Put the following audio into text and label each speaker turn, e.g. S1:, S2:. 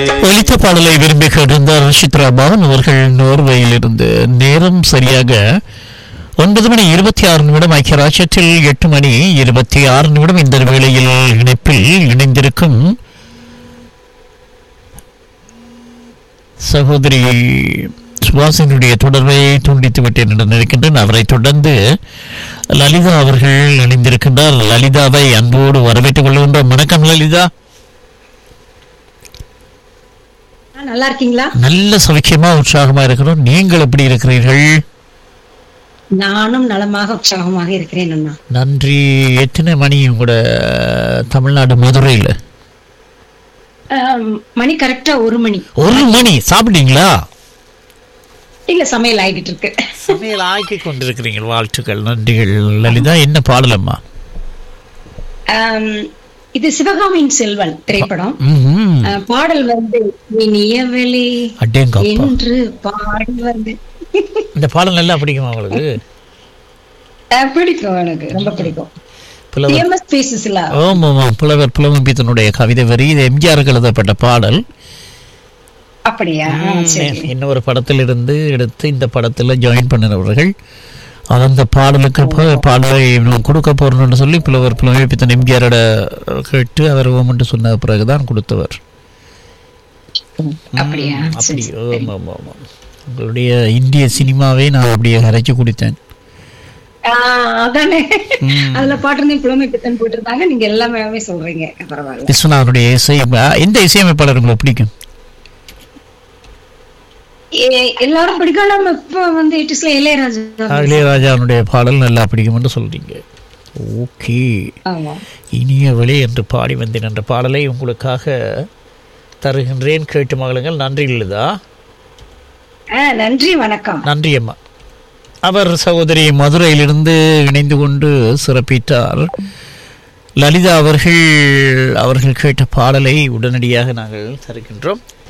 S1: ஒலித்த பாடலை விரும்பி கேட்டிருந்தார் சித்ரா பவன் அவர்கள் நோர்வேயிலிருந்து நேரம் சரியாக ஒன்பது மணி இருபத்தி ஆறு நிமிடம் ஐக்கிய ராஜ்யத்தில் எட்டு மணி இருபத்தி ஆறு நிமிடம் இந்த வேளையில் இணைப்பில் இணைந்திருக்கும் சகோதரி சுபாசினுடைய தொடர்பை துண்டித்து விட்டேன் என்று நினைக்கின்றேன் அவரை தொடர்ந்து லலிதா அவர்கள் இணைந்திருக்கின்றார் லலிதாவை அன்போடு வரவேற்றுக் கொள்கின்றோம் வணக்கம் லலிதா
S2: ஆ, நல்லா இருக்கீங்களா
S1: நல்ல சௌக்கியமா உற்சாகமா இருக்கிறோம் நீங்கள் எப்படி இருக்கிறீர்கள்
S2: நானும் நலமாக உற்சாகமாக இருக்கிறேன் அண்ணா
S1: நன்றி எத்தனை மணி உங்களோட தமிழ்நாடு மதுரையில்
S2: ஆம், மணி கரெக்டா ஒரு மணி
S1: ஒரு மணி சாப்பிட்டீங்களா
S2: இல்ல சமையல் ஆகிட்டு இருக்கு
S1: சமையல் ஆக்கி கொண்டிருக்கிறீங்க வாழ்த்துக்கள் நன்றிகள் லலிதா என்ன பாடலம்மா
S2: ஆம், இது சிவகாமியின் செல்வன் திரைப்படம்
S1: ம்ஹும்.
S2: ஆ, பாடல் வந்து இனியவளே
S1: அடேங்கப்பா
S2: என்று பாடி வந்து
S1: இந்த பாடல் நல்லா பிடிக்குமா உங்களுக்கு
S2: ஆ, பிடிக்கும் எனக்கு ரொம்ப பிடிக்கும்
S1: புலவர்
S2: ஃபேமஸ் பீசஸ்ல
S1: ஆமாம் ஆமாம் புலவர் புலவம்பித்தனுடைய கவிதை வரி இது எம்ஜிஆருக்கு எழுதப்பட்ட பாடல்
S2: அப்படியா ஆ, சரி
S1: இன்னொரு படத்தில் இருந்து எடுத்து இந்த படத்தில் ஜாயின் பண்ணினவர்கள் அந்த பாடலுக்கு ப- பாடலை நான் கொடுக்க போறோம்னு சொல்லி புலவர் புலமைப்பித்தன் எம்ஜிஆரோட கேட்டு அவர் ஓமன்ட்டு சொன்ன பிறகுதான் கொடுத்தவர்
S2: அப்படியா
S1: அப்படி
S2: சரி,
S1: ஆமாம் ஆமாம் ஆமாம் உங்களுடைய இந்திய சினிமாவை நான் அப்படியே அரைச்சு குடித்தேன்
S2: ஆ, அதானே அதுல பாட்டு புலமை பித்தன் போட்டு இருந்தாங்க நீங்க எல்லாமே சொல்றீங்க பரவாயில்ல
S1: விஸ்வநாதனுடைய இசை அஹ், எந்த இசையமைப்பாளர் உங்களுக்கு பிடிக்கும்
S2: ஏ- எல்லாரும் பிடிக்கலாம் இப்ப வந்து எயிட்டிஸ்ல இளையராஜா
S1: இளையராஜாவுடைய பாடல் நல்லா பிடிக்கும் என்று சொல்றீங்க ஓகே
S2: ஆமா
S1: இனியவளே என்று பாடி வந்தேன் என்ற பாடலை உங்களுக்காக தருகின்றேன் கேட்டு மகளுங்கள் நன்றி இல்லதா
S2: ஆ, நன்றி வணக்கம்
S1: நன்றி அம்மா அவர் சகோதரி மதுரையிலிருந்து இணைந்து கொண்டு சிறப்பித்தார் லலிதா அவர்கள் அவர்கள் கேட்ட பாடலை உடனடியாக நாங்கள் தருகின்றோம்